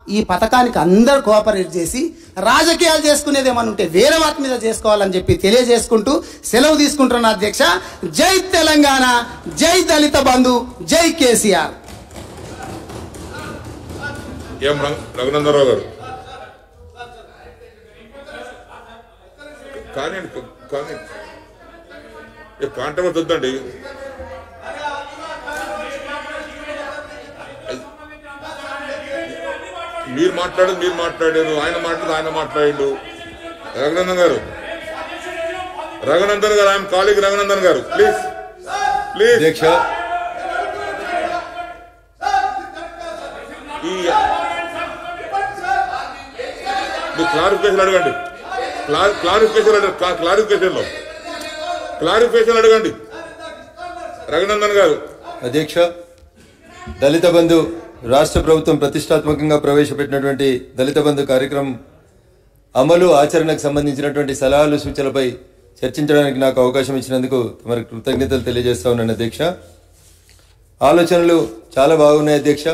ఈ పథకానికి అందరు కోఆపరేట్ చేసి రాజకీయాలు చేసుకునేది ఏమన్నా ఉంటే వేరే వాటి మీద చేసుకోవాలని చెప్పి తెలియజేసుకుంటూ సెలవు తీసుకుంటున్న అధ్యక్ష జై తెలంగాణ జై దళిత బంధు జై కేసీఆర్ ఎం రంగ- రఘునందనరావు గారు కానీ కానీ కాంట్రవర్సీ వద్దండి మీరు మాట్లాడేది మీరు మాట్లాడారు ఆయన మాట్లాడేది ఆయన మాట్లాడిండు రఘునందన్ గారు రఘునందన్ గారు ఆయన కాలీగ్ రఘునందన్ గారు ప్లీజ్ ప్లీజ్ అధ్యక్ష ఈ మీరు క్లారిఫికేషన్ అడగండి క్లా- క్లారిఫికేషన్ అడగ క్లా- క్లారిఫికేషన్లో క్లారిఫికేషన్ అడగండి రఘునందన్ గారు అధ్యక్ష దళిత బంధు రాష్ట్ర ప్రభుత్వం ప్రతిష్టాత్మకంగా ప్రవేశపెట్టినటువంటి దళిత బంధు కార్యక్రమం అమలు ఆచరణకు సంబంధించినటువంటి సలహాలు సూచనలపై చర్చించడానికి నాకు అవకాశం ఇచ్చినందుకు తమరి కృతజ్ఞతలు తెలియజేస్తా ఉన్నాను అధ్యక్ష ఆలోచనలు చాలా బాగున్నాయి అధ్యక్ష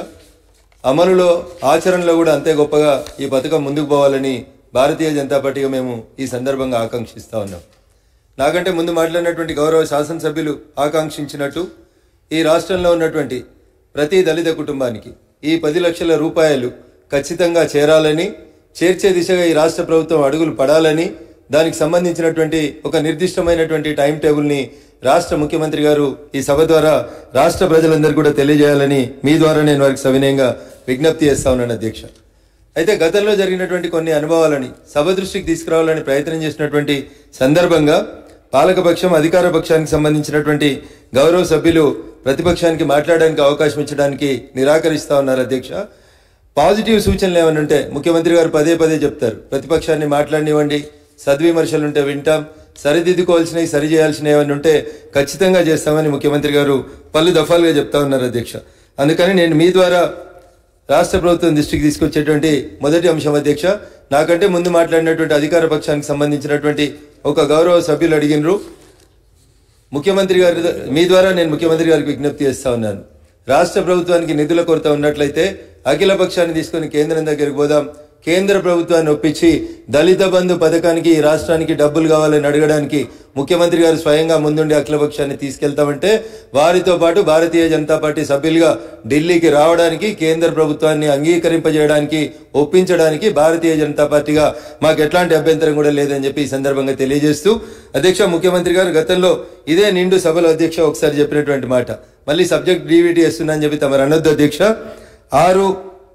అమలులో ఆచరణలో కూడా అంతే గొప్పగా ఈ పథకం ముందుకు పోవాలని భారతీయ జనతా పార్టీగా మేము ఈ సందర్భంగా ఆకాంక్షిస్తా ఉన్నాం నాకంటే ముందు మాట్లాడినటువంటి గౌరవ శాసనసభ్యులు ఆకాంక్షించినట్టు ఈ రాష్ట్రంలో ఉన్నటువంటి ప్రతి దళిత కుటుంబానికి ఈ పది లక్షల రూపాయలు ఖచ్చితంగా చేరాలని చేర్చే దిశగా ఈ రాష్ట్ర ప్రభుత్వం అడుగులు పడాలని దానికి సంబంధించినటువంటి ఒక నిర్దిష్టమైనటువంటి టైం టేబుల్ని రాష్ట్ర ముఖ్యమంత్రి గారు ఈ సభ ద్వారా రాష్ట్ర ప్రజలందరూ కూడా తెలియజేయాలని మీ ద్వారా నేను వారికి సవినయంగా విజ్ఞప్తి చేస్తా ఉన్నాను అధ్యక్ష అయితే గతంలో జరిగినటువంటి కొన్ని అనుభవాలని సభ దృష్టికి తీసుకురావాలని ప్రయత్నం చేసినటువంటి సందర్భంగా పాలకపక్షం అధికార పక్షానికి సంబంధించినటువంటి గౌరవ సభ్యులు ప్రతిపక్షానికి మాట్లాడడానికి అవకాశం ఇచ్చడానికి నిరాకరిస్తా ఉన్నారు అధ్యక్ష పాజిటివ్ సూచనలు ఏమైనా ఉంటే ముఖ్యమంత్రి గారు పదే పదే చెప్తారు ప్రతిపక్షాన్ని మాట్లాడనివ్వండి సద్విమర్శలు ఉంటే వింటాం సరిదిద్దుకోవాల్సినవి సరి చేయాల్సినవి ఏమైనా ఉంటే ఖచ్చితంగా చేస్తామని ముఖ్యమంత్రి గారు పలు దఫాలుగా చెప్తా ఉన్నారు అధ్యక్ష అందుకని నేను మీ ద్వారా రాష్ట్ర ప్రభుత్వం దృష్టికి తీసుకొచ్చేటువంటి మొదటి అంశం అధ్యక్ష నాకంటే ముందు మాట్లాడినటువంటి అధికార పక్షానికి సంబంధించినటువంటి ఒక గౌరవ సభ్యులు అడిగినరు ముఖ్యమంత్రి గారి మీ ద్వారా నేను ముఖ్యమంత్రి గారికి విజ్ఞప్తి చేస్తా ఉన్నాను రాష్ట్ర ప్రభుత్వానికి నిధుల కొరత ఉన్నట్లయితే అఖిల పక్షాన్ని తీసుకొని కేంద్రం దగ్గరికి పోదాం కేంద్ర ప్రభుత్వాన్ని ఒప్పించి దళిత బంధు పథకానికి ఈ రాష్ట్రానికి డబ్బులు కావాలని అడగడానికి ముఖ్యమంత్రి గారు స్వయంగా ముందుండి అఖిల పక్షాన్ని తీసుకెళ్తామంటే వారితో పాటు భారతీయ జనతా పార్టీ సభ్యులుగా ఢిల్లీకి రావడానికి కేంద్ర ప్రభుత్వాన్ని అంగీకరింపజేయడానికి ఒప్పించడానికి భారతీయ జనతా పార్టీగా మాకు ఎట్లాంటి అభ్యంతరం కూడా లేదని చెప్పి ఈ సందర్భంగా తెలియజేస్తూ అధ్యక్ష ముఖ్యమంత్రి గారు గతంలో ఇదే నిండు సభలో అధ్యక్ష ఒకసారి చెప్పినటువంటి మాట మళ్ళీ సబ్జెక్ట్ డీవీటీ చేస్తున్నా అని చెప్పి తమరు అనొద్దు అధ్యక్ష ఆరు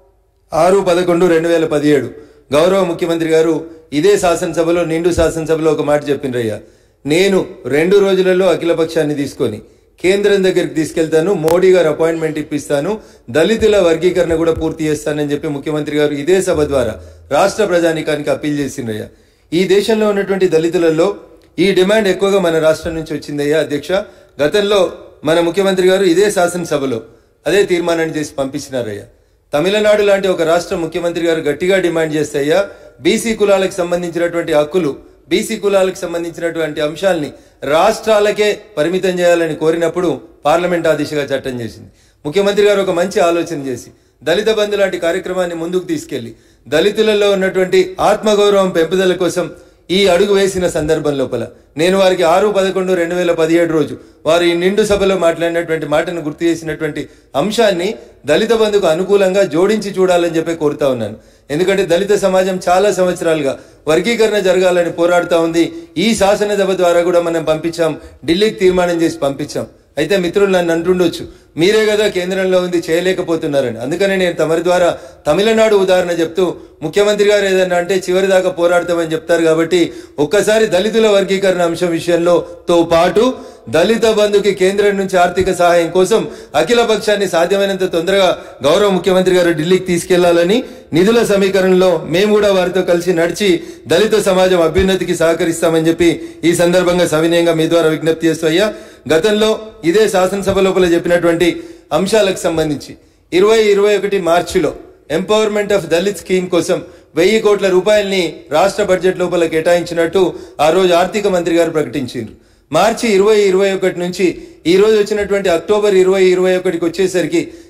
ఆరు పదకొండు రెండు వేల పదిహేడు గౌరవ ముఖ్యమంత్రి గారు ఇదే శాసనసభలో నిండు శాసనసభలో ఒక మాట చెప్పిండ్రయ్యా నేను రెండు రోజులలో అఖిల పక్షాన్ని తీసుకొని కేంద్రం దగ్గరికి తీసుకెళ్తాను మోడీ గారు అపాయింట్మెంట్ ఇప్పిస్తాను దళితుల వర్గీకరణ కూడా పూర్తి చేస్తానని చెప్పి ముఖ్యమంత్రి గారు ఇదే సభ ద్వారా రాష్ట్ర ప్రజానికానికి అప్పీల్ చేసిండ్రయ్యా ఈ దేశంలో ఉన్నటువంటి దళితులలో ఈ డిమాండ్ ఎక్కువగా మన రాష్ట్రం నుంచి వచ్చిందయ్యా అధ్యక్ష గతంలో మన ముఖ్యమంత్రి గారు ఇదే శాసనసభలో అదే తీర్మానాన్ని చేసి పంపించినారయ్యా తమిళనాడు లాంటి ఒక రాష్ట్ర ముఖ్యమంత్రి గారు గట్టిగా డిమాండ్ చేస్తే అయ్యా బీసీ కులాలకు సంబంధించినటువంటి హక్కులు బీసీ కులాలకు సంబంధించినటువంటి అంశాల్ని రాష్ట్రాలకే పరిమితం చేయాలని కోరినప్పుడు పార్లమెంట్ ఆ దిశగా చట్టం చేసింది ముఖ్యమంత్రి గారు ఒక మంచి ఆలోచన చేసి దళిత బంధు లాంటి కార్యక్రమాన్ని ముందుకు తీసుకెళ్లి దళితులలో ఉన్నటువంటి ఆత్మగౌరవం పెంపుదల కోసం ఈ అడుగు వేసిన సందర్భం లోపల నేను వారికి ఆరు పదకొండు రెండు వేల పదిహేడు రోజు వారు ఈ నిండు సభలో మాట్లాడినటువంటి మాటను గుర్తు చేసినటువంటి అంశాన్ని దళిత బంధుకు అనుకూలంగా జోడించి చూడాలని చెప్పి కోరుతా ఉన్నాను ఎందుకంటే దళిత సమాజం చాలా సంవత్సరాలుగా వర్గీకరణ జరగాలని పోరాడుతా ఉంది ఈ శాసనసభ ద్వారా కూడా మనం పంపించాం ఢిల్లీకి తీర్మానం చేసి పంపించాం అయితే మిత్రులు నన్ను అంటుండొచ్చు మీరే కదా కేంద్రంలో ఉంది చేయలేకపోతున్నారని అందుకనే నేను తమరి ద్వారా తమిళనాడు ఉదాహరణ చెప్తూ ముఖ్యమంత్రి గారు ఏదన్నా అంటే చివరి దాకా పోరాడతామని చెప్తారు కాబట్టి ఒక్కసారి దళితుల వర్గీకరణ అంశం విషయంలో తో పాటు దళిత బంధుకి కేంద్రం నుంచి ఆర్థిక సహాయం కోసం అఖిల పక్షాన్ని సాధ్యమైనంత తొందరగా గౌరవ ముఖ్యమంత్రి గారు ఢిల్లీకి తీసుకెళ్లాలని నిధుల సమీకరణలో మేము కూడా వారితో కలిసి నడిచి దళిత సమాజం అభ్యున్నతికి సహకరిస్తామని చెప్పి ఈ సందర్భంగా సవినయంగా మీ ద్వారా విజ్ఞప్తి చేస్తూ అయ్యా గతంలో ఇదే శాసనసభ లోపల చెప్పినటువంటి అంశాలకు సంబంధించి ఇరవై ఇరవై ఒకటి మార్చిలో ఎంపవర్మెంట్ ఆఫ్ దళిత్ స్కీమ్ కోసం వెయ్యి కోట్ల రూపాయల్ని రాష్ట్ర బడ్జెట్ లోపల కేటాయించినట్టు ఆ రోజు ఆర్థిక మంత్రి గారు ప్రకటించారు మార్చి ఇరవై ఇరవై ఒకటి నుంచి ఈ రోజు వచ్చినటువంటి అక్టోబర్ ఇరవై ఇరవై ఒకటికి వచ్చేసరికి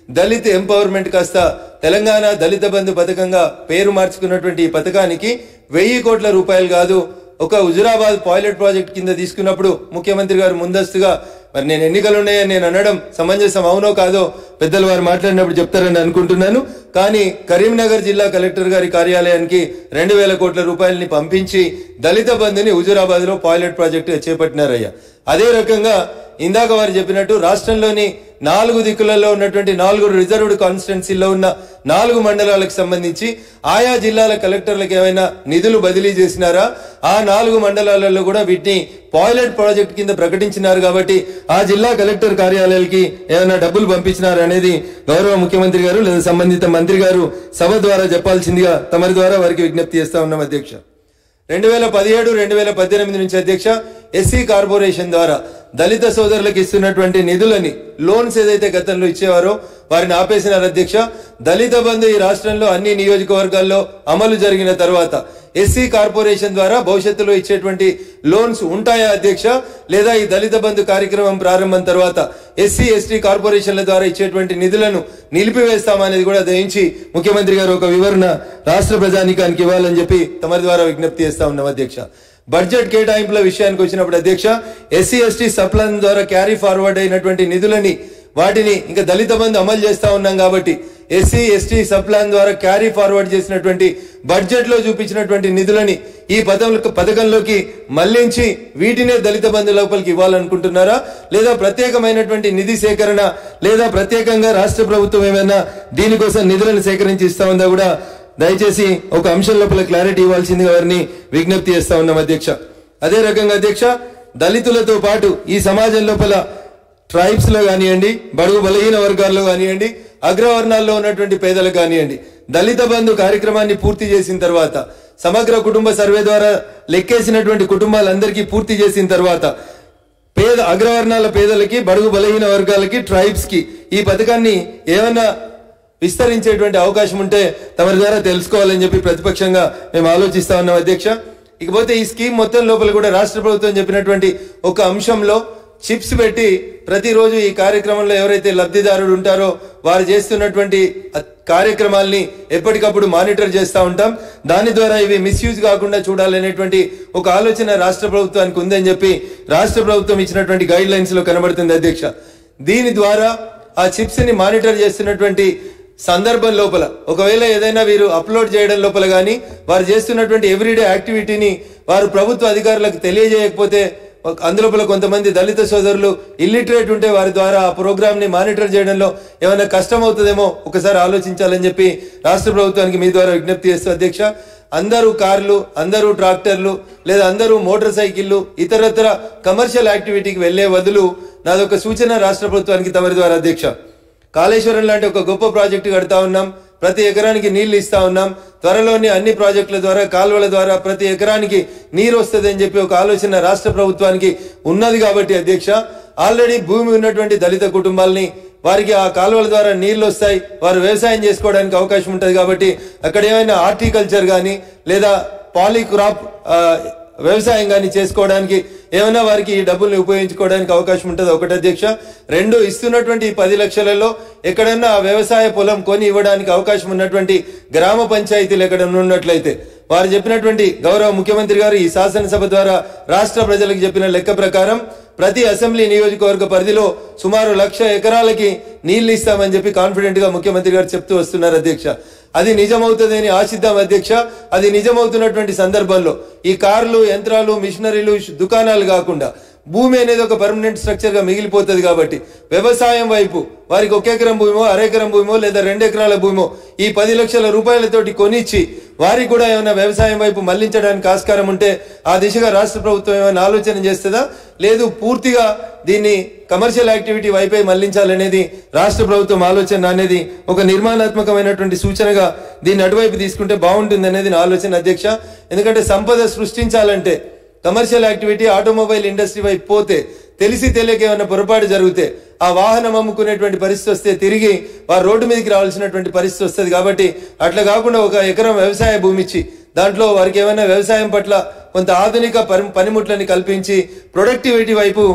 దళిత్ ఎంపవర్మెంట్ కాస్త తెలంగాణ దళిత బంధు పథకంగా పేరు మార్చుకున్నటువంటి ఈ పథకానికి వెయ్యి కోట్ల రూపాయలు కాదు ఒక హుజురాబాద్ పైలట్ ప్రాజెక్ట్ కింద తీసుకున్నప్పుడు ముఖ్యమంత్రి గారు ముందస్తుగా మరి నేను ఎన్నికలు ఉన్నాయని నేను అనడం సమంజసం అవునో కాదో పెద్దలు వారు మాట్లాడినప్పుడు చెప్తారని అనుకుంటున్నాను కానీ కరీంనగర్ జిల్లా కలెక్టర్ గారి కార్యాలయానికి రెండు వేల కోట్ల రూపాయలని పంపించి దళిత బంధుని హుజురాబాద్ లో పైలట్ ప్రాజెక్టు చేపట్టినారయ్యా అదే రకంగా ఇందాక వారు చెప్పినట్టు రాష్ట్రంలోని నాలుగు దిక్కులలో ఉన్నటువంటి నాలుగు రిజర్వ్డ్ కాన్స్టిట్యున్సీల్లో ఉన్న నాలుగు మండలాలకు సంబంధించి ఆయా జిల్లాల కలెక్టర్లకు ఏమైనా నిధులు బదిలీ చేసినారా ఆ నాలుగు మండలాలలో కూడా వీటిని పైలట్ ప్రాజెక్ట్ కింద ప్రకటించినారు కాబట్టి ఆ జిల్లా కలెక్టర్ కార్యాలయాలకి ఏమైనా డబ్బులు పంపించినారు అనేది గౌరవ ముఖ్యమంత్రి గారు లేదా సంబంధిత మంత్రి గారు సభ ద్వారా చెప్పాల్సిందిగా తమరి ద్వారా వారికి విజ్ఞప్తి చేస్తా ఉన్నాం అధ్యక్ష రెండు వేల పదిహేడు రెండు వేల పద్దెనిమిది నుంచి అధ్యక్ష ఎస్సీ కార్పొరేషన్ ద్వారా దళిత సోదరులకు ఇస్తున్నటువంటి నిధులని లోన్స్ ఏదైతే గతంలో ఇచ్చేవారో వారిని ఆపేసినారు అధ్యక్ష దళిత బంధు ఈ రాష్ట్రంలో అన్ని నియోజకవర్గాల్లో అమలు జరిగిన తర్వాత ఎస్సీ కార్పొరేషన్ ద్వారా భవిష్యత్తులో ఇచ్చేటువంటి లోన్స్ ఉంటాయా అధ్యక్ష లేదా ఈ దళిత బంధు కార్యక్రమం ప్రారంభం తర్వాత ఎస్సీ ఎస్టీ కార్పొరేషన్ల ద్వారా ఇచ్చేటువంటి నిధులను నిలిపివేస్తామనేది కూడా దయించి ముఖ్యమంత్రి గారు ఒక వివరణ రాష్ట్ర ప్రజానికానికి ఇవ్వాలని చెప్పి తమరి ద్వారా విజ్ఞప్తి చేస్తా ఉన్నాం అధ్యక్ష బడ్జెట్ కేటాయింపుల విషయానికి వచ్చినప్పుడు అధ్యక్ష ఎస్సీ ఎస్టీ సప్లాన్ ద్వారా క్యారీ ఫార్వర్డ్ అయినటువంటి నిధులని వాటిని ఇంకా దళిత బంధు అమలు చేస్తా ఉన్నాం కాబట్టి ఎస్సీ ఎస్టీ సప్లాన్ ద్వారా క్యారీ ఫార్వర్డ్ చేసినటువంటి బడ్జెట్ లో చూపించినటువంటి నిధులని ఈ పదం పథకంలోకి మళ్లించి వీటినే దళిత బంధు లోపలికి ఇవ్వాలనుకుంటున్నారా లేదా ప్రత్యేకమైనటువంటి నిధి సేకరణ లేదా ప్రత్యేకంగా రాష్ట్ర ప్రభుత్వం ఏమైనా దీనికోసం నిధులను సేకరించి ఇస్తా ఉందా కూడా దయచేసి ఒక అంశం లోపల క్లారిటీ ఇవ్వాల్సిందిగా వారిని విజ్ఞప్తి చేస్తా ఉన్నాం అధ్యక్ష అదే రకంగా అధ్యక్ష దళితులతో పాటు ఈ సమాజం లోపల ట్రైబ్స్ లో కానివ్వండి బడుగు బలహీన వర్గాల్లో కానివ్వండి అగ్రవర్ణాల్లో ఉన్నటువంటి పేదలకు కానివ్వండి దళిత బంధు కార్యక్రమాన్ని పూర్తి చేసిన తర్వాత సమగ్ర కుటుంబ సర్వే ద్వారా లెక్కేసినటువంటి కుటుంబాలందరికీ పూర్తి చేసిన తర్వాత పేద అగ్రవర్ణాల పేదలకి బడుగు బలహీన వర్గాలకి ట్రైబ్స్ కి ఈ పథకాన్ని ఏమన్నా విస్తరించేటువంటి అవకాశం ఉంటే తమరి ద్వారా తెలుసుకోవాలని చెప్పి ప్రతిపక్షంగా మేము ఆలోచిస్తా ఉన్నాం అధ్యక్ష ఇకపోతే ఈ స్కీమ్ మొత్తం లోపల కూడా రాష్ట్ర ప్రభుత్వం చెప్పినటువంటి ఒక అంశంలో చిప్స్ పెట్టి ప్రతిరోజు ఈ కార్యక్రమంలో ఎవరైతే లబ్ధిదారుడు ఉంటారో వారు చేస్తున్నటువంటి అ- కార్యక్రమాల్ని ఎప్పటికప్పుడు మానిటర్ చేస్తూ ఉంటాం దాని ద్వారా ఇవి మిస్యూజ్ కాకుండా చూడాలనేటువంటి ఒక ఆలోచన రాష్ట్ర ప్రభుత్వానికి ఉందని చెప్పి రాష్ట్ర ప్రభుత్వం ఇచ్చినటువంటి గైడ్ లైన్స్ లో కనబడుతుంది అధ్యక్ష దీని ద్వారా ఆ చిప్స్ ని మానిటర్ చేస్తున్నటువంటి సందర్భం లోపల ఒకవేళ ఏదైనా వీరు అప్లోడ్ చేయడం లోపల కానీ వారు చేస్తున్నటువంటి ఎవ్రీడే యాక్టివిటీని వారు ప్రభుత్వ అధికారులకు తెలియజేయకపోతే ఒక- అందులోపల కొంతమంది దళిత సోదరులు ఇల్లిటరేట్ ఉంటే వారి ద్వారా ఆ ప్రోగ్రామ్ ని మానిటర్ చేయడంలో ఏమైనా కష్టం అవుతుందేమో ఒకసారి ఆలోచించాలని చెప్పి రాష్ట్ర ప్రభుత్వానికి మీ ద్వారా విజ్ఞప్తి చేస్తూ అధ్యక్ష అందరూ కార్లు అందరూ ట్రాక్టర్లు లేదా అందరూ మోటార్ సైకిళ్ళు ఇతరత్ర కమర్షియల్ యాక్టివిటీకి వెళ్లే బదులు నాదొక సూచన రాష్ట్ర ప్రభుత్వానికి తమరి ద్వారా అధ్యక్ష కాళేశ్వరం లాంటి ఒక గొప్ప ప్రాజెక్టు కడతా ఉన్నాం ప్రతి ఎకరానికి నీళ్లు ఇస్తా ఉన్నాం త్వరలోని అన్ని ప్రాజెక్టుల ద్వారా కాలువల ద్వారా ప్రతి ఎకరానికి నీరు వస్తుంది అని చెప్పి ఒక ఆలోచన రాష్ట్ర ప్రభుత్వానికి ఉన్నది కాబట్టి అధ్యక్ష ఆల్రెడీ భూమి ఉన్నటువంటి దళిత కుటుంబాలని వారికి ఆ కాలువల ద్వారా నీళ్లు వస్తాయి వారు వ్యవసాయం చేసుకోవడానికి అవకాశం ఉంటుంది కాబట్టి అక్కడ ఏమైనా హార్టికల్చర్ కానీ లేదా పాలిక్రాప్ వ్యవసాయం కానీ చేసుకోవడానికి ఏమైనా వారికి ఈ డబ్బుల్ని ఉపయోగించుకోవడానికి అవకాశం ఉంటుంది ఒకటి అధ్యక్ష రెండు ఇస్తున్నటువంటి ఈ పది లక్షలలో ఎక్కడన్నా ఆ వ్యవసాయ పొలం కొని ఇవ్వడానికి అవకాశం ఉన్నటువంటి గ్రామ పంచాయతీలు ఎక్కడన్నా ఉన్నట్లయితే వారు చెప్పినటువంటి గౌరవ ముఖ్యమంత్రి గారు ఈ శాసనసభ ద్వారా రాష్ట్ర ప్రజలకు చెప్పిన లెక్క ప్రకారం ప్రతి అసెంబ్లీ నియోజకవర్గ పరిధిలో సుమారు లక్ష ఎకరాలకి నీళ్లు ఇస్తామని చెప్పి కాన్ఫిడెంట్ గా ముఖ్యమంత్రి గారు చెప్తూ వస్తున్నారు అధ్యక్ష అది నిజమవుతుందని ఆశిద్దాం అధ్యక్ష అది నిజమవుతున్నటువంటి సందర్భంలో ఈ కార్లు యంత్రాలు మిషనరీలు దుకాణాలు కాకుండా భూమి అనేది ఒక పర్మనెంట్ స్ట్రక్చర్ గా మిగిలిపోతుంది కాబట్టి వ్యవసాయం వైపు వారికి ఒక ఎకరం భూమో అరెకరం భూమో లేదా రెండు ఎకరాల భూమో ఈ పది లక్షల రూపాయలతోటి కొనిచ్చి వారికి కూడా ఏమైనా వ్యవసాయం వైపు మళ్లించడానికి ఆస్కారం ఉంటే ఆ దిశగా రాష్ట్ర ప్రభుత్వం ఏమైనా ఆలోచన చేస్తుందా లేదు పూర్తిగా దీన్ని కమర్షియల్ యాక్టివిటీ వైపే మళ్లించాలనేది రాష్ట్ర ప్రభుత్వం ఆలోచన అనేది ఒక నిర్మాణాత్మకమైనటువంటి సూచనగా దీన్ని అటువైపు తీసుకుంటే బాగుంటుంది అనేది నా ఆలోచన అధ్యక్ష ఎందుకంటే సంపద సృష్టించాలంటే కమర్షియల్ యాక్టివిటీ ఆటోమొబైల్ ఇండస్ట్రీ వైపు పోతే తెలిసి తెలియక ఏమైనా పొరపాటు జరిగితే ఆ వాహనం అమ్ముకునేటువంటి పరిస్థితి వస్తే తిరిగి వారు రోడ్డు మీదకి రావాల్సినటువంటి పరిస్థితి వస్తుంది కాబట్టి అట్లా కాకుండా ఒక ఎకరం వ్యవసాయ భూమి ఇచ్చి దాంట్లో వారికి ఏమైనా వ్యవసాయం పట్ల కొంత ఆధునిక పని పనిముట్లని కల్పించి ప్రొడక్టివిటీ వైపు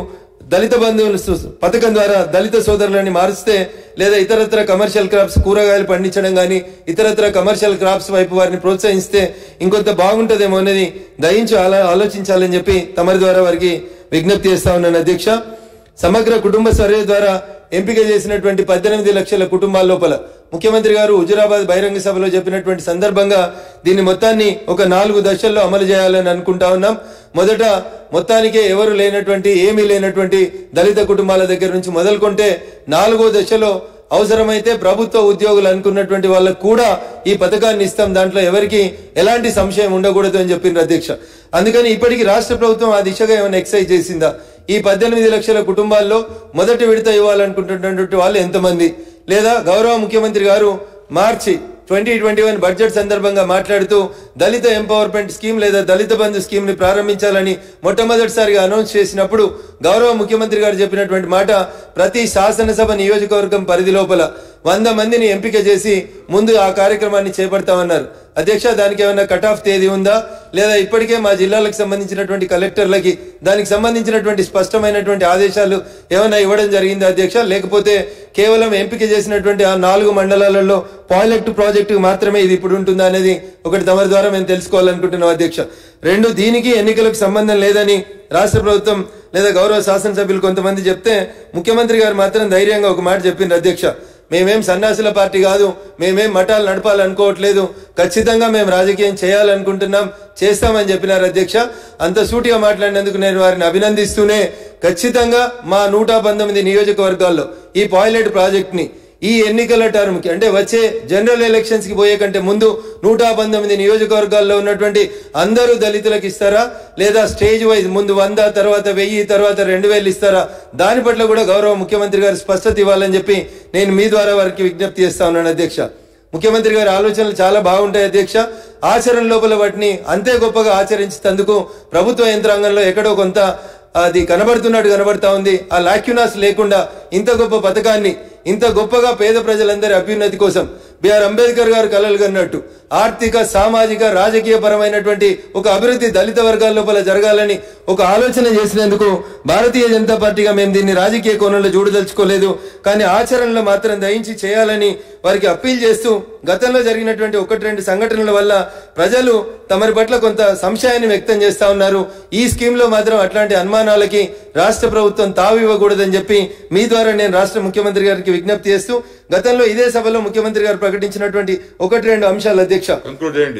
దళిత బంధువులు సు- పథకం ద్వారా దళిత సోదరులని మారుస్తే లేదా ఇతరత్ర కమర్షియల్ క్రాప్స్ కూరగాయలు పండించడం కానీ ఇతరత్ర కమర్షియల్ క్రాప్స్ వైపు వారిని ప్రోత్సహిస్తే ఇంకొంత బాగుంటుందేమో అనేది దయించి ఆలో ఆలోచించాలని చెప్పి తమరి ద్వారా వారికి విజ్ఞప్తి చేస్తా ఉన్నాను అధ్యక్ష సమగ్ర కుటుంబ సర్వే ద్వారా ఎంపిక చేసినటువంటి పద్దెనిమిది లక్షల కుటుంబాల లోపల ముఖ్యమంత్రి గారు హుజురాబాద్ బహిరంగ సభలో చెప్పినటువంటి సందర్భంగా దీన్ని మొత్తాన్ని ఒక నాలుగు దశల్లో అమలు చేయాలని అనుకుంటా ఉన్నాం మొదట మొత్తానికే ఎవరు లేనటువంటి ఏమీ లేనటువంటి దళిత కుటుంబాల దగ్గర నుంచి మొదలుకొంటే నాలుగో దశలో అవసరమైతే ప్రభుత్వ ఉద్యోగులు అనుకున్నటువంటి వాళ్ళకు కూడా ఈ పథకాన్ని ఇస్తాం దాంట్లో ఎవరికి ఎలాంటి సంశయం ఉండకూడదు అని చెప్పిండ్రు అధ్యక్ష అందుకని ఇప్పటికి రాష్ట్ర ప్రభుత్వం ఆ దిశగా ఏమైనా ఎక్సైజ్ చేసిందా ఈ పద్దెనిమిది లక్షల కుటుంబాల్లో మొదటి విడత ఇవ్వాలనుకుంటున్నటువంటి వాళ్ళు ఎంతమంది లేదా గౌరవ ముఖ్యమంత్రి గారు మార్చి ట్వంటీ ట్వంటీ వన్ బడ్జెట్ సందర్భంగా మాట్లాడుతూ దళిత ఎంపవర్మెంట్ స్కీమ్ లేదా దళిత బంధు స్కీమ్ ని ప్రారంభించాలని మొట్టమొదటిసారిగా అనౌన్స్ చేసినప్పుడు గౌరవ ముఖ్యమంత్రి గారు చెప్పినటువంటి మాట ప్రతి శాసనసభ నియోజకవర్గం పరిధి లోపల వంద మందిని ఎంపిక చేసి ముందు ఆ కార్యక్రమాన్ని చేపడతామన్నారు అధ్యక్ష దానికి ఏమైనా కట్ ఆఫ్ తేదీ ఉందా లేదా ఇప్పటికే మా జిల్లాలకు సంబంధించినటువంటి కలెక్టర్లకి దానికి సంబంధించినటువంటి స్పష్టమైనటువంటి ఆదేశాలు ఏమైనా ఇవ్వడం జరిగిందా అధ్యక్ష లేకపోతే కేవలం ఎంపిక చేసినటువంటి ఆ నాలుగు మండలాలలో పాయిలెట్ ప్రాజెక్టు మాత్రమే ఇది ఇప్పుడు ఉంటుందా అనేది ఒకటి తమరి ద్వారా మేము తెలుసుకోవాలనుకుంటున్నాం అధ్యక్ష రెండు దీనికి ఎన్నికలకు సంబంధం లేదని రాష్ట్ర ప్రభుత్వం లేదా గౌరవ శాసనసభ్యులు కొంతమంది చెప్తే ముఖ్యమంత్రి గారు మాత్రం ధైర్యంగా ఒక మాట చెప్పిండ్రు అధ్యక్ష మేమేం సన్యాసుల పార్టీ కాదు మేమేం మఠాలు నడపాలనుకోవట్లేదు ఖచ్చితంగా మేము రాజకీయం చేయాలనుకుంటున్నాం చేస్తామని చెప్పినారు అధ్యక్ష అంత సూటిగా మాట్లాడినందుకు నేను వారిని అభినందిస్తూనే ఖచ్చితంగా మా నూట పంతొమ్మిది నియోజకవర్గాల్లో ఈ పాయిలెట్ ప్రాజెక్ట్ ని ఈ ఎన్నికల టర్మ్ కి అంటే వచ్చే జనరల్ ఎలక్షన్స్ కి పోయే కంటే ముందు నూట పంతొమ్మిది నియోజకవర్గాల్లో ఉన్నటువంటి అందరూ దళితులకు ఇస్తారా లేదా స్టేజ్ వైజ్ ముందు వంద తర్వాత వెయ్యి తర్వాత రెండు వేలు ఇస్తారా దాని పట్ల కూడా గౌరవ ముఖ్యమంత్రి గారు స్పష్టత ఇవ్వాలని చెప్పి నేను మీ ద్వారా వారికి విజ్ఞప్తి చేస్తా ఉన్నాను అధ్యక్ష ముఖ్యమంత్రి గారి ఆలోచనలు చాలా బాగుంటాయి అధ్యక్ష ఆచరణ లోపల వాటిని అంతే గొప్పగా ఆచరించేందుకు ప్రభుత్వ యంత్రాంగంలో ఎక్కడో కొంత అది కనబడుతున్నట్టు కనబడతా ఉంది ఆ లాక్యునాస్ లేకుండా ఇంత గొప్ప పథకాన్ని ఇంత గొప్పగా పేద ప్రజలందరి అభ్యున్నతి కోసం బిఆర్ అంబేద్కర్ గారు కలలు కన్నట్టు ఆర్థిక సామాజిక రాజకీయ పరమైనటువంటి ఒక అభివృద్ధి దళిత వర్గాల లోపల జరగాలని ఒక ఆలోచన చేసినందుకు భారతీయ జనతా పార్టీగా మేము దీన్ని రాజకీయ కోణంలో చూడదలుచుకోలేదు కానీ ఆచరణలో మాత్రం దయించి చేయాలని వారికి అప్పీల్ చేస్తూ గతంలో జరిగినటువంటి ఒకటి రెండు సంఘటనల వల్ల ప్రజలు తమరి పట్ల కొంత సంశయాన్ని వ్యక్తం చేస్తా ఉన్నారు ఈ స్కీమ్ లో మాత్రం అట్లాంటి అనుమానాలకి రాష్ట్ర ప్రభుత్వం తావు ఇవ్వకూడదని చెప్పి మీ ద్వారా నేను రాష్ట్ర ముఖ్యమంత్రి గారికి విజ్ఞప్తి చేస్తూ గతంలో ఇదే సభలో ముఖ్యమంత్రి గారు ప్రకటించినటువంటి ఒకటి రెండు అంశాలు అధ్యక్ష కంక్లూడ్ చేయండి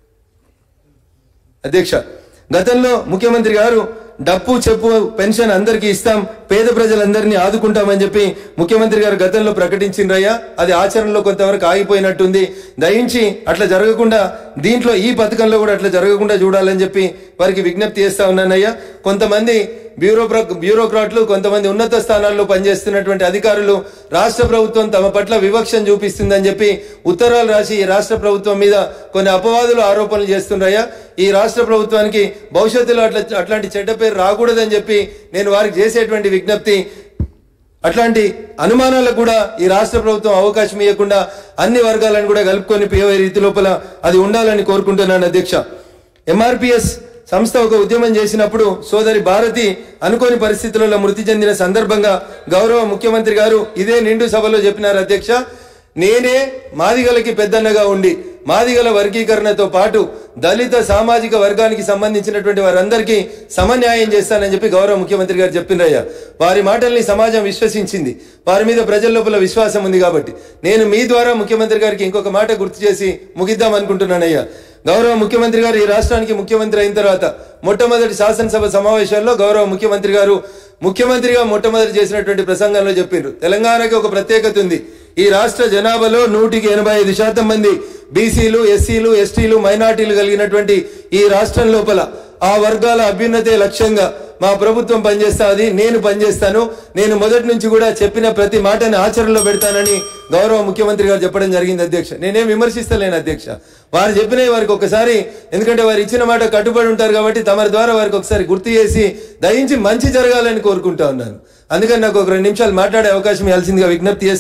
అధ్యక్ష గతంలో ముఖ్యమంత్రి గారు డప్పు చెప్పు పెన్షన్ అందరికీ ఇస్తాం పేద ప్రజలందరినీ ఆదుకుంటామని చెప్పి ముఖ్యమంత్రి గారు గతంలో ప్రకటించిండ్రయ్యా అది ఆచరణలో కొంతవరకు ఆగిపోయినట్టుంది దయించి అట్లా జరగకుండా దీంట్లో ఈ పథకంలో కూడా అట్లా జరగకుండా చూడాలని చెప్పి వారికి విజ్ఞప్తి చేస్తా ఉన్నానయ్యా కొంతమంది బ్యూరో బ్యూరోక్రాట్లు కొంతమంది ఉన్నత స్థానాల్లో పనిచేస్తున్నటువంటి అధికారులు రాష్ట్ర ప్రభుత్వం తమ పట్ల వివక్షను చూపిస్తుందని చెప్పి ఉత్తరాలు రాసి ఈ రాష్ట్ర ప్రభుత్వం మీద కొన్ని అపవాదులు ఆరోపణలు చేస్తుండ్రయ్యా ఈ రాష్ట్ర ప్రభుత్వానికి భవిష్యత్తులో అట్లా అట్లాంటి చెడ్డ పేరు రాకూడదని చెప్పి నేను వారికి చేసేటువంటి విజ్ఞప్తి అట్లాంటి అనుమానాలకు కూడా ఈ రాష్ట్ర ప్రభుత్వం అవకాశం ఇవ్వకుండా అన్ని వర్గాలను కూడా కలుపుకొని పోయే రీతి లోపల అది ఉండాలని కోరుకుంటున్నాను అధ్యక్ష ఎంఆర్పిఎస్ సంస్థ ఒక ఉద్యమం చేసినప్పుడు సోదరి భారతి అనుకోని పరిస్థితులలో మృతి చెందిన సందర్భంగా గౌరవ ముఖ్యమంత్రి గారు ఇదే నిండు సభలో చెప్పినారు అధ్యక్ష నేనే మాదిగలకి పెద్దన్నగా ఉండి మాదిగల వర్గీకరణతో పాటు దళిత సామాజిక వర్గానికి సంబంధించినటువంటి వారందరికీ సమన్యాయం చేస్తానని చెప్పి గౌరవ ముఖ్యమంత్రి గారు చెప్పిండ్రయ్యా వారి మాటల్ని సమాజం విశ్వసించింది వారి మీద ప్రజల లోపల విశ్వాసం ఉంది కాబట్టి నేను మీ ద్వారా ముఖ్యమంత్రి గారికి ఇంకొక మాట గుర్తు చేసి ముగిద్దాం అనుకుంటున్నానయ్యా గౌరవ ముఖ్యమంత్రి గారు ఈ రాష్ట్రానికి ముఖ్యమంత్రి అయిన తర్వాత మొట్టమొదటి శాసనసభ సమావేశాల్లో గౌరవ ముఖ్యమంత్రి గారు ముఖ్యమంత్రిగా మొట్టమొదటి చేసినటువంటి ప్రసంగంలో చెప్పిండ్రు తెలంగాణకి ఒక ప్రత్యేకత ఉంది ఈ రాష్ట్ర జనాభాలో నూటికి ఎనభై ఐదు శాతం మంది బీసీలు ఎస్సీలు ఎస్టీలు మైనార్టీలు కలిగినటువంటి ఈ రాష్ట్రం లోపల ఆ వర్గాల అభ్యున్నతే లక్ష్యంగా మా ప్రభుత్వం పనిచేస్తాది నేను పనిచేస్తాను నేను మొదటి నుంచి కూడా చెప్పిన ప్రతి మాటని ఆచరణలో పెడతానని గౌరవ ముఖ్యమంత్రి గారు చెప్పడం జరిగింది అధ్యక్ష నేనేం విమర్శిస్తలేను అధ్యక్ష వారు చెప్పినవి వారికి ఒకసారి ఎందుకంటే వారు ఇచ్చిన మాట కట్టుబడి ఉంటారు కాబట్టి తమరి ద్వారా వారికి ఒకసారి గుర్తు చేసి దయించి మంచి జరగాలని కోరుకుంటా ఉన్నాను అందుకని నాకు ఒక రెండు నిమిషాలు మాట్లాడే అవకాశం ఇవ్వాల్సిందిగా విజ్ఞప్తి చేస్తూ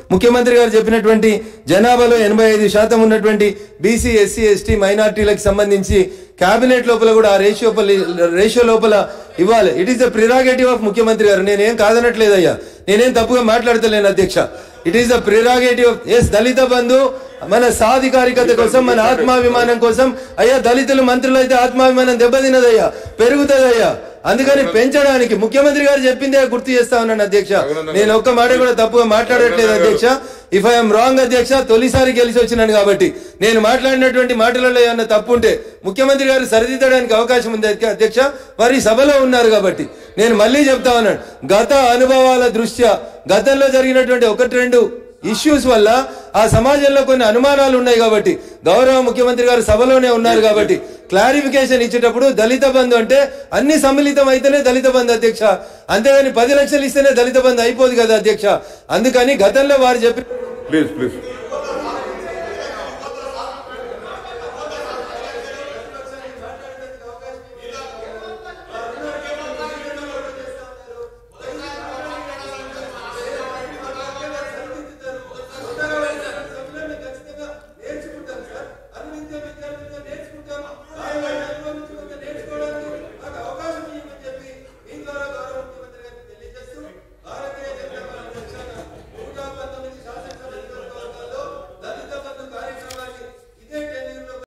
ముఖ్యమంత్రి గారు చెప్పినటువంటి జనాభాలో ఎనభై ఐదు శాతం ఉన్నటువంటి బీసీ ఎస్సీ ఎస్టీ మైనార్టీలకు సంబంధించి కేబినెట్ లోపల కూడా ఆ రేషియో రేషియో లోపల ఇవ్వాలి it is the prerogative of ముఖ్యమంత్రి గారు నేనేం కాదనట్లేదయ్యా నేనేం తప్పుగా మాట్లాడతలేను అధ్యక్ష it is the prerogative of ఎస్ దళిత బంధు మన సాధికారికత కోసం మన ఆత్మాభిమానం కోసం అయ్యా దళితులు మంత్రులు అయితే ఆత్మాభిమానం దెబ్బతినదయ్యా పెరుగుతుందయ్యా అందుకని పెంచడానికి ముఖ్యమంత్రి గారు చెప్పిందే గుర్తు చేస్తా ఉన్నాను అధ్యక్ష నేను ఒక్క మాట కూడా తప్పుగా మాట్లాడట్లేదు అధ్యక్ష ఇఫ్ ఐఎమ్ రాంగ్ అధ్యక్ష తొలిసారి గెలిచి వచ్చినాను కాబట్టి నేను మాట్లాడినటువంటి మాటలలో ఏమన్నా తప్పు ఉంటే ముఖ్యమంత్రి గారు సరిదిద్దడానికి అవకాశం ఉంది అధ్య- అధ్యక్ష వారి సభలో ఉన్నారు కాబట్టి నేను మళ్ళీ చెప్తా ఉన్నాను గత అనుభవాల దృష్ట్యా గతంలో జరిగినటువంటి ఒకటి రెండు ఇష్యూస్ వల్ల ఆ సమాజంలో కొన్ని అనుమానాలు ఉన్నాయి కాబట్టి గౌరవ ముఖ్యమంత్రి గారు సభలోనే ఉన్నారు కాబట్టి క్లారిఫికేషన్ ఇచ్చేటప్పుడు దళిత బంధు అంటే అన్ని సమ్మిళితం అయితేనే దళిత బంధు అధ్యక్ష అంతేగాని పది లక్షలు ఇస్తేనే దళిత బంధు అయిపోదు కదా అధ్యక్ష అందుకని గతంలో వారు చెప్పి ప్లీజ్ ప్లీజ్